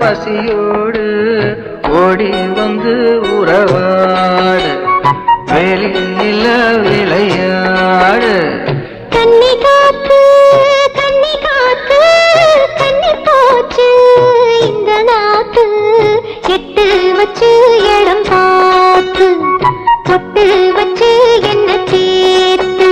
பசியோடு ஓடி வந்து உறவாடு வெளியில விளையாடு கன்னி காத்து கன்னி காத்து கன்னி போச்சு இந்த நாத்து எட்டு வச்சு இடம் பார்த்து பொட்டு வச்சு என்ன சேர்த்து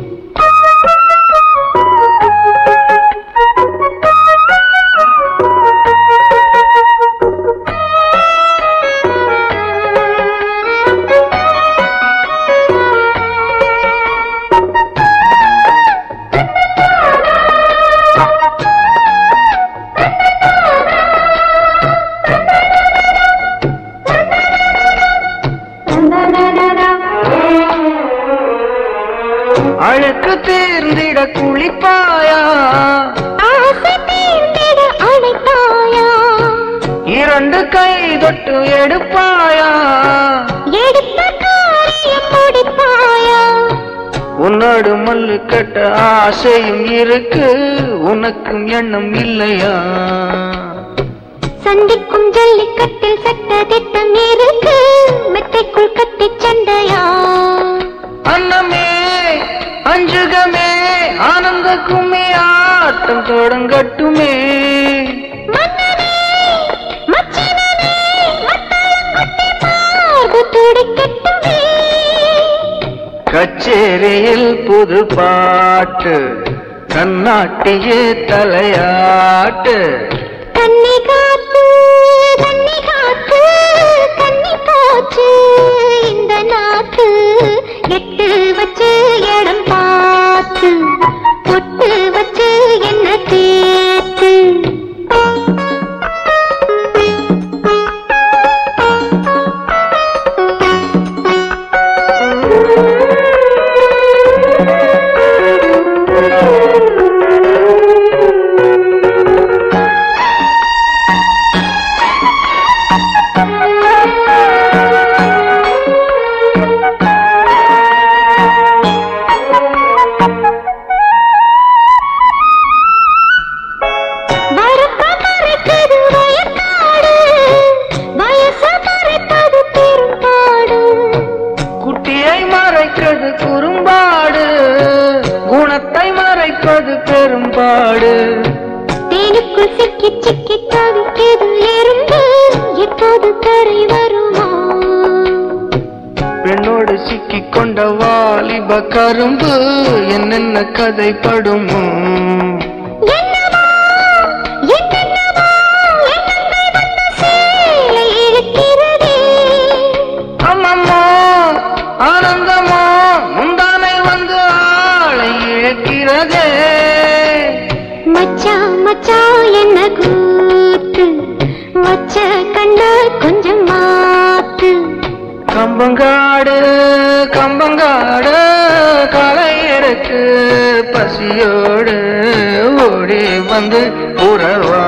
அழுக்கு தீர்ந்திட குளிப்பாயா ஆசை தீர்ந்திட அழைப்பாயா இரண்டு கை தொட்டு எடுப்பாயா எடுத்த காரியம் முடிப்பாயா உன்னோடு மல்லு கட்ட ஆசையும் இருக்கு உனக்கும் எண்ணம் இல்லையா சந்திக்கும் ஜல்லிக்கட்டில் சட்ட திட்டம் இருக்கு மெத்தைக்குள் கட்டி சண்டையா அன்னமே அஞ்சுகமே ஆனந்த கும்மி ஆட்டம் தொடங்கட்டுமே மன்னனே மச்சினனே மத்தளம் கொட்டி மார்பு துடிக்கட்டுமே கச்சேரியில் புது பாட்டு கண்ணாட்டியே தலையாட்டு கன்னி காத்து கன்னி காத்து கன்னி போச்சு இந்த நாத்து எட்டு வச்சு இடம் பார்த்து பொட்டு வச்சு என்ன தேத்து வரப்ப மறைத்தது வயக்காடு வயச மறைத்தது பெரும்பாடு குட்டியை மறைக்கிறது குறும்பாடு குணத்தை மறைப்பது பெரும்பாடு தேனுக்குள் சிக்கி சிக்கி தவிக்கிறது எறும்பு எப்போது கரை வருமா பெண்ணோடு சிக்கிக் கொண்ட வாலிப கரும்பு என்னென்ன கதைப்படுமோ என்னவோ என்னென்னவோ எண்ணங்கள் வந்து சேலை இழுக்கிறதே அம்மம்மோ ஆனந்தமோ முந்தானை வந்து ஆளை இழக்கிறதே மச்சான் மச்சான் என்ன கூத்து வச்ச கண்ண கொஞ்சம் மாத்து கம்பங்காடு கம்பங்காடு களை எடுக்கு பசியோடு ஓடி வந்து உறவா